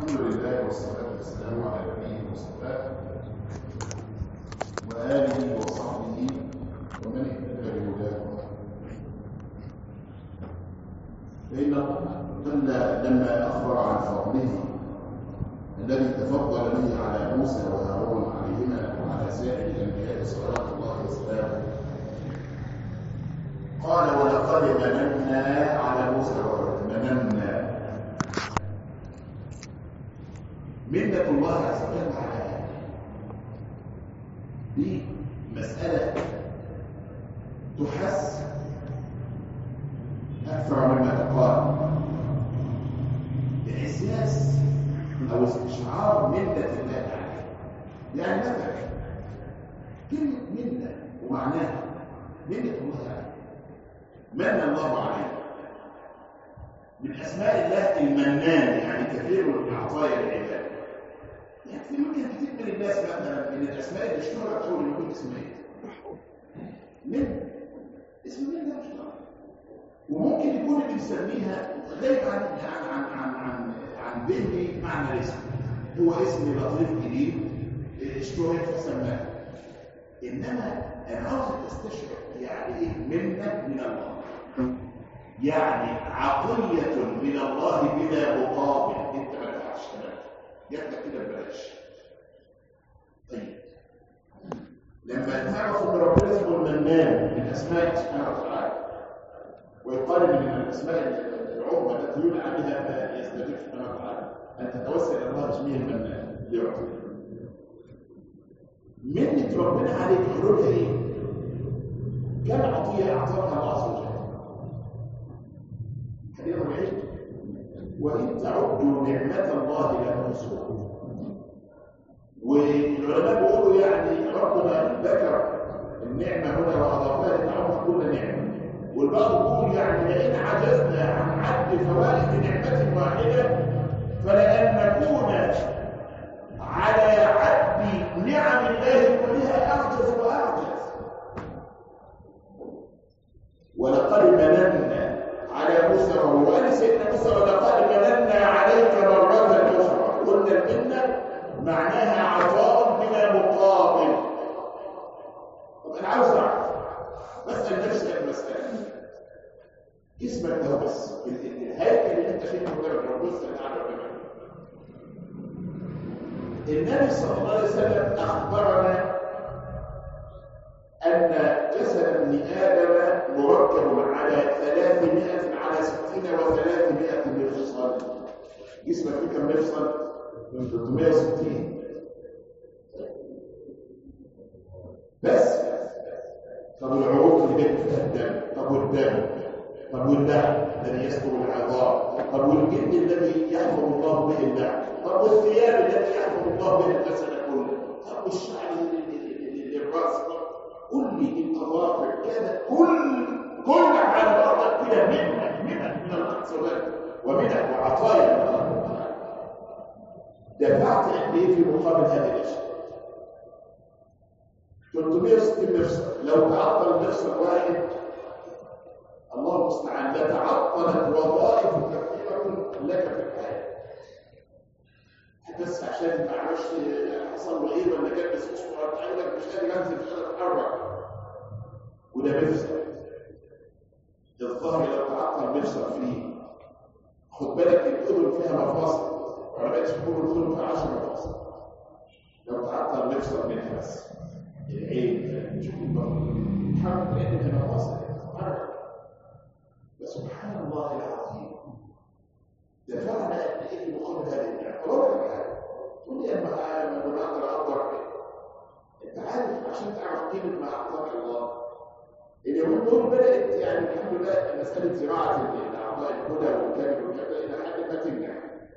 الحمد لله والصلاة والسلام على نبيه المصطفى وآله وصحبه ومن اهتدى بهداه فإن الله لما أخبر عن فضله الذي تفضل به على موسى وهارون عليهما وعلى سائر الأنبياء صلوات الله وسلامه قال ولقد مننا على موسى وهارون مننا منة الله عز وجل على دي مسألة تحس أكثر مما تقال إحساس أو استشعار منة الله عليه يعني مثلا كلمة منة ومعناها منة الله عليه من الله عليه من أسماء الله المنان يعني كثير من عطايا العباد يعني في ممكن كتير من الناس مثلا من الأسماء اللي اشتهرت تقول يكون اسمين من اسم من ده مشتهر وممكن يكون اللي بيسميها غايب عن عن عن عن عن, عن ذهني معنى الاسم هو اسم لطيف جديد اشتهر فسماه انما انا عاوزك تستشعر يعني ايه منه من الله يعني عطيه من الله بلا مقابل انت ما دفعتش ثمنها جات لك كده ببلاش طيب لما تعرف ان ربنا اسمه المنان من اسماء سبحانه وتعالى ويقال من الاسماء العظمى التي يدعى بها ما يستجيب سبحانه وتعالى ان تتوسل الى الله باسمه المنان ليعطي منة ربنا عليك حلولها ايه؟ كم عطية اعطاك الله عز وجل؟ حديث العلم وإن تعدوا نعمة الله لا تحصوها والعلماء بيقولوا يعني ربنا ذكر النعمة هنا وأضافها لتعرف كل نعمة والبعض يقول يعني لئن عجزنا عن عد فوائد نعمة واحدة فلأن نكون على عد نعم الله كلها أعجز وأعجز ولقد مننا على موسى وهو قال سيدنا موسى ولقد مننا عليك مرة أخرى قلنا المنة معناها عطاء بلا مقابل طب أنا عاوز أعرف بسأل نفسي المسألة اسمك ده بس الهيكل اللي أنت فيه مجرد ربنا تعالى ربنا النبي صلى الله عليه وسلم أخبرنا أن جسد ابن آدم مركب على ثلاثمائة على ستين وثلاثمائة مفصل جسمك فيه كم مفصل؟ 360 بس طب العروق اللي بين فيها الدم طب والدم طب واللحم الذي يسكن العظام طب والجلد الذي يحفظ الله به اللحم طب والثياب التي يحفظ الله به الجسد كله طب والشعر للراس قل لي الاظافر كذا كل كل على بعضك كده منك منك من الله عز وجل ومنك وعطايا من الله تعالى دفعت قد ايه في مقابل هذه الاشياء 360 مفصل لو تعطل مفصل واحد الله المستعان لتعطلت وظائف كثيره لك في الحياه بس عشان ما اعرفش حصل له ايه ولا جاب بس اسبوع قال لك مش قادر انزل مش قادر اتحرك وده مفصل الظهر لو تعطل مفصل فيه خد بالك الاذن فيها مفاصل وعلماء يقولوا الاذن فيها 10 مفاصل لو تعطل مفصل منها بس العين تشوف الظهر تحرك لان فيها مفاصل تتحرك فسبحان الله العظيم دفعنا قد ايه في مقابل هذه النعمه ولا حاجه تقول لي اما انا اقدر اقدر انت عارف عشان تعرف قيمه ما اعطاك الله اليومين دول بدات يعني الحمد لله مساله زراعه الاعضاء الهدى والكلب والكذا الى حد ما تنجح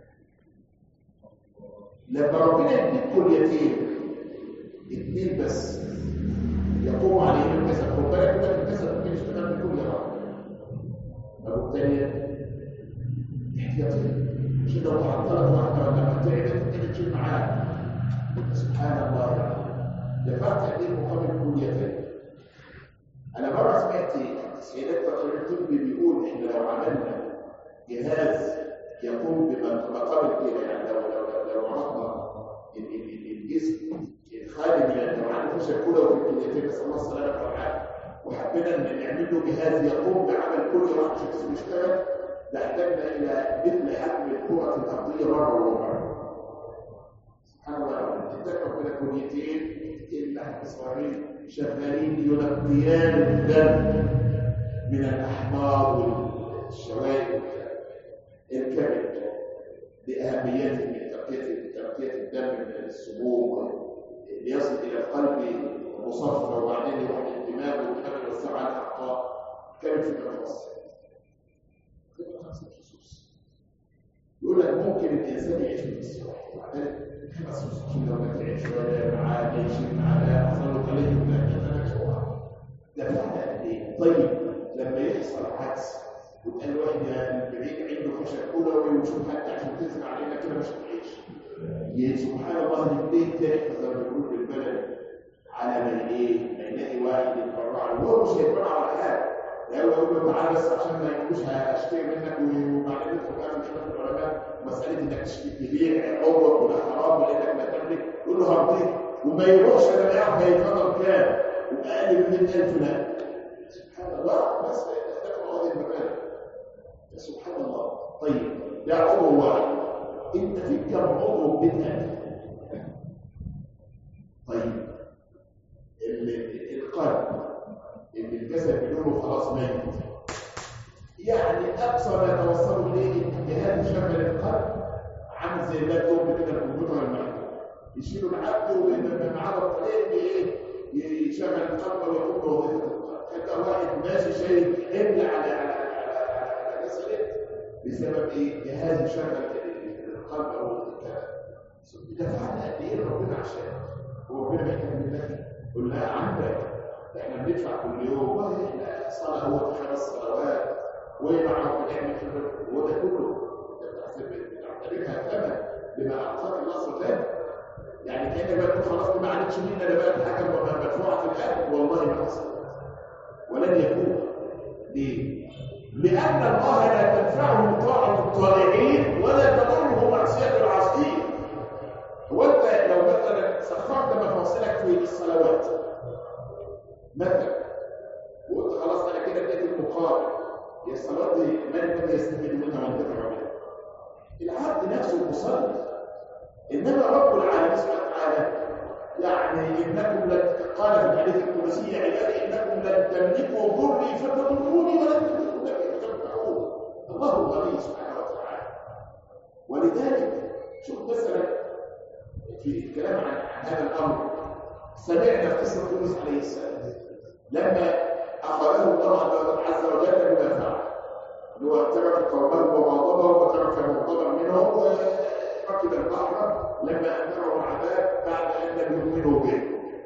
لما ربنا يديك كليتين اثنين بس يقوم عليهم الكسب خد بالك انت الكسب ممكن يشتغل بكل واحد طب الثانيه احتياطيه عشان لو تعطلت واحده ولا ما تعبت تيجي تشيل معاها سبحان الله يعني دفعت قد ايه مقابل كليتين انا مره سمعت سيدات التقرير الطبي بيقول احنا لو عملنا جهاز يقوم بمقابل كده يعني لو لو نسال الله السلامه والعافيه وحبينا ان نعمل له جهاز يقوم بعمل كل واحد شخص يشتغل لاحتاجنا الى مثل حجم الكره الارضيه مره ومره سبحان الله تذكر كده كليتين اللحم اسرائيل شغالين ينقيان الدم من الاحمار والشوائب الكبد لاهميته من تركيه تركيه الدم من السموم ليصل الى القلب مصفى وبعدين يروح للدماغ والدماغ يوسع على الاعضاء كبد في المفاصل خمسه فصوص يقول لك ممكن الانسان يعيش في الصبح وبعدين خمس فصوص لو ما تعيش ولا معاه يشيل معاه حصل له قليل من الدماغ ده فعلا قد ايه؟ طيب لما يحصل عكس وتقال واحد يا البعيد عنده خشب كلوي وشوف حتى عشان تزرع علينا كده مش هتعيش يا سبحان الله الاثنين تحت زي ما بيقولوا في البلد على ما ايه ما يلاقي واحد يتبرع له هو مش هيتبرع على حاجه لا هو يقول له تعالى بس عشان ما يقولوش هشتري منك وبعدين ندخل بقى في شرف العلماء مساله انك تشتري تبيع عوض وده حرام لانك لا تملك يقول له هرضيك وما يروحش انا يعرف هيتفضل كام واقل من 100000 لا سبحان الله بس دخلوا هذه المكان سبحان الله طيب ده عضو واحد انت فيك كم عضو بدأت طيب القلب اللي الجسد بيقولوا خلاص مات يعني اقصى ما توصلوا اليه جهاز شغل القلب عامل زي اللابتوب كده الكمبيوتر المحمول يشيلوا العبد ومعاه بطاريه ايه يشغل القلب ويقوم بوظيفه القلب حتى واحد ماشي شايل حمل على على على جسده بسبب ايه؟ جهاز شغل القلب او الكلام ده فعلا قد ايه ربنا عشان هو ربنا بيحكي منك قول لها عندك احنا بندفع كل يوم واحنا صلاه هو خمس صلوات ومعه بنعمل خبر وده كله بتعتبرها ثمن بما اعطاك الله سبحانه يعني كانك بقى تقول خلاص ما عادتش منا انا بقى الحاجه مدفوعه في الاكل والله ما حصل ولن يكون ليه؟ لأن الله لا تنفعه طاعة الطالعين ولا تضره معصية العاصين. هو أنت لو مثلا سخرت مفاصلك في الصلوات مثلا وقلت خلاص أنا كده بقيت المقارن هي الصلاة دي من الذي يستفيد منها وينتفع منها؟ العبد نفسه المصلي إنما رب العالمين سبحانه وتعالى يعني إنكم لن قال في الحديث القدسي يا عبادي إنكم لن تملكوا ضري فتضروني ولن تملكوا الله غني سبحانه وتعالى ولذلك شوف مثلا في الكلام عن هذا الامر سمعنا في قصه يونس عليه السلام لما اخذه الله عز وجل بما فعل اللي هو ترك قومه وغاضبه وترك مغضبا منهم وركب البحر لما امره العذاب بعد ان لم يؤمنوا به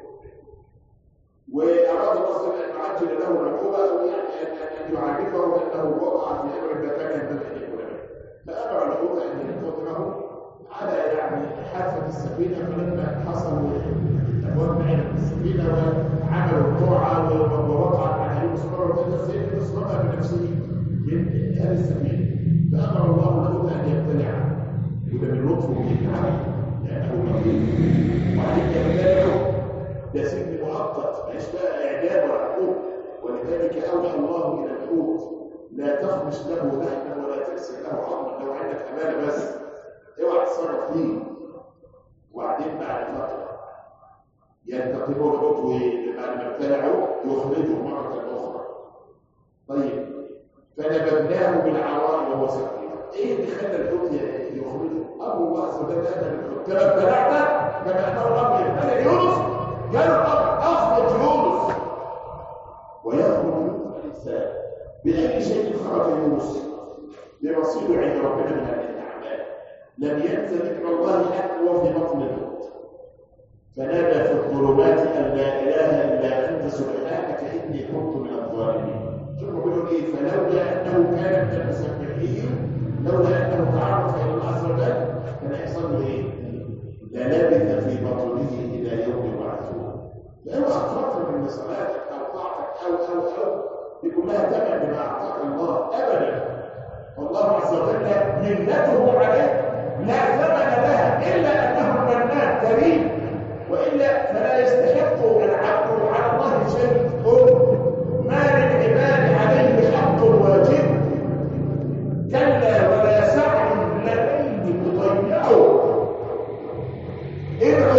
واراد الله ان يعجل له العقوبه او يعني ان يعرفه انه وقع في امر ما كان ينبغي ان يكون منه فامر العقوبه ان ينتظره على يعني حافه السفينه فلما حصل ابواب معينه في السفينه وعملوا القرعه ووقعت على يونس مره ثانيه سيد يونس رمى بنفسه من هذه السفينه فامر الله له ان يبتلعها وده من لطفه بالعبد لانه مطلوب وعليك يبتلعه ده سجن مؤقت مش بقى اعدام ولا عقوبه ولذلك اوحى الله الى الحوت لا تخمش له لحما ولا تكسر له عظما لو عندك امانه بس اوعى تتصرف فيه وبعدين بعد فتره ينتقموا الحوت بعد ما ابتلعوا يخرجوا مره اخرى طيب فنبذناه بالعراء وهو سقيم ايه اللي خلى الحوت يخرجه؟ امر الله عز وجل هذا الحوت كما ابتلعنا كما انه الامر ابتلع يونس قال الامر اخرج يونس ويخرج يونس عليه السلام باي شيء خرج يونس لرصيده عند ربنا من هذه الاعمال لم ينس ذكر الله حتى وهو في بطن الحوت فنادى في الظلمات ان لا اله الا انت سبحانك اني كنت من الظالمين شوفوا بيقول ايه فلولا انه كان من المسبحين لولا انه تعرف الى الله عز وجل كان يحصل له ايه؟ للبث في بطنه الى يوم يبعثون لو اخرت من صلاتك او طاعتك او او او يكون لها ثمن بما اعطاك الله ابدا والله عز وجل منته عليك لا ثمن لها الا انه منان كريم والا فلا يستحق العبد على الله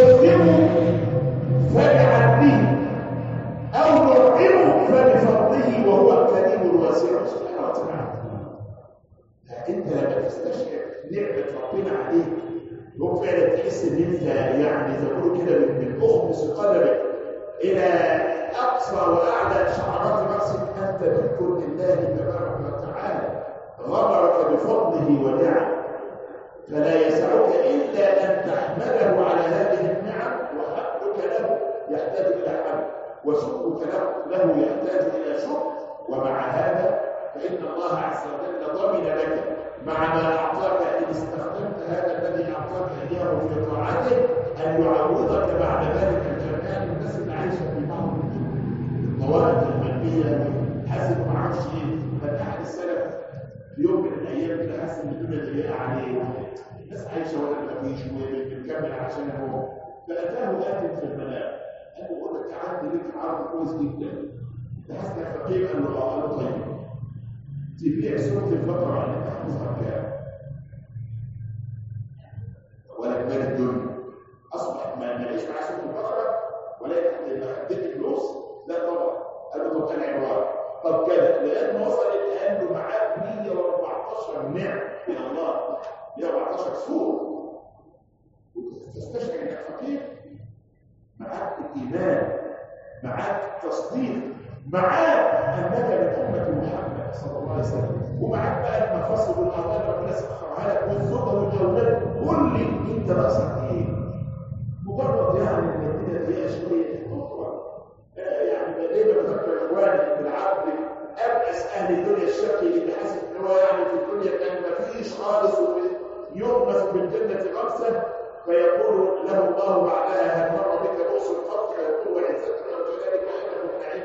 نسلمه فاجعل به أو نطعمه فبفضله وهو الكريم الواسع سبحانه وتعالى فأنت لما تستشعر نعمة ربنا عليك هو فعلا تحس ان انت يعني زي ما بيقولوا كده بالاخمص قلبك الى اقصى واعلى شعرات راسك انت تذكر لله تبارك وتعالى غمرك بفضله ونعمه فلا يسعك الا ان تحمده على هذه النعم وحمدك له يحتاج الى حمد وشكرك له له يحتاج الى شكر ومع هذا فان الله عز وجل ضمن لك مع ما اعطاك ان استخدمت هذا الذي اعطاك اياه في طاعته ان يعوضك بعد ذلك الجمال الناس اللي عايشه في بعض المواقف الماديه حاسس ما اعرفش ايه كان احد السلف في يوم من الايام كده حاسس ان الدنيا ضيقه عليه الناس عايشه ولا ما فيش وبنكمل عشان هو فاتاه ات في المنام قال له بقول لك عندي ليك عرض كويس جدا انت حاسس انك فقير قال له اه قال له طيب تبيع سوره البقره اللي تحفظها كام ولا كبار الدنيا اصبح ما ماليش معاه سوره البقره ولا اديت فلوس لا طبعا قال له طب كان عباره طب كده لغايه ما وصل قال له معاك 114 نعم من الله 114 سوره تستشعر انك فقير معاك الايمان معاك تصديق معاك انك من امه محمد صلى الله عليه وسلم ومعاك بقى المفاصل والاعضاء ربنا سخرها لك والزوجه والاولاد قول لي انت ناقصك ايه؟ مجرد يعني ان الدنيا فيها شويه اخرى يعني ليه بذكر اخواني بالعبد ابأس اهل الدنيا الشقي اللي حاسس ان هو يعني في الدنيا كان ما فيش خالص ويغمس بالجنه غمسه فيقول له الله بعدها هل مر بك بؤس قط فيقول وعزتك وجلالك انه النعيم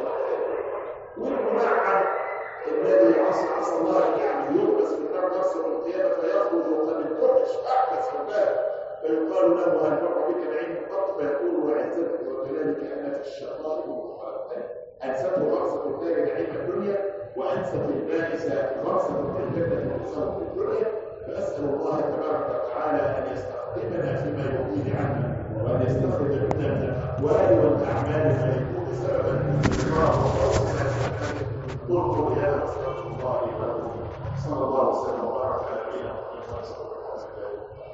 والمنعم الذي عصى عصى الله يعني يغمس بالنار نفسه يوم القيامه فيخرج وقد انتحش احدث فتاه فيقال له هل مر بك نعيم قط فيقول وعزتك وجلالك انك الشقاء المخالف انسته غرسه الدار نعيم الدنيا وانست البائس غرسه الجنه وغرسه في الدنيا فاسال الله تبارك وتعالى ان يستخدمنا فيما يرضيه عنا وان يستخدم منا من الاقوال والاعمال ما يكون سببا في الله وفوزنا قلت يا رسول الله صلى الله وسلم وبارك على نبينا محمد صلى الله عليه وسلم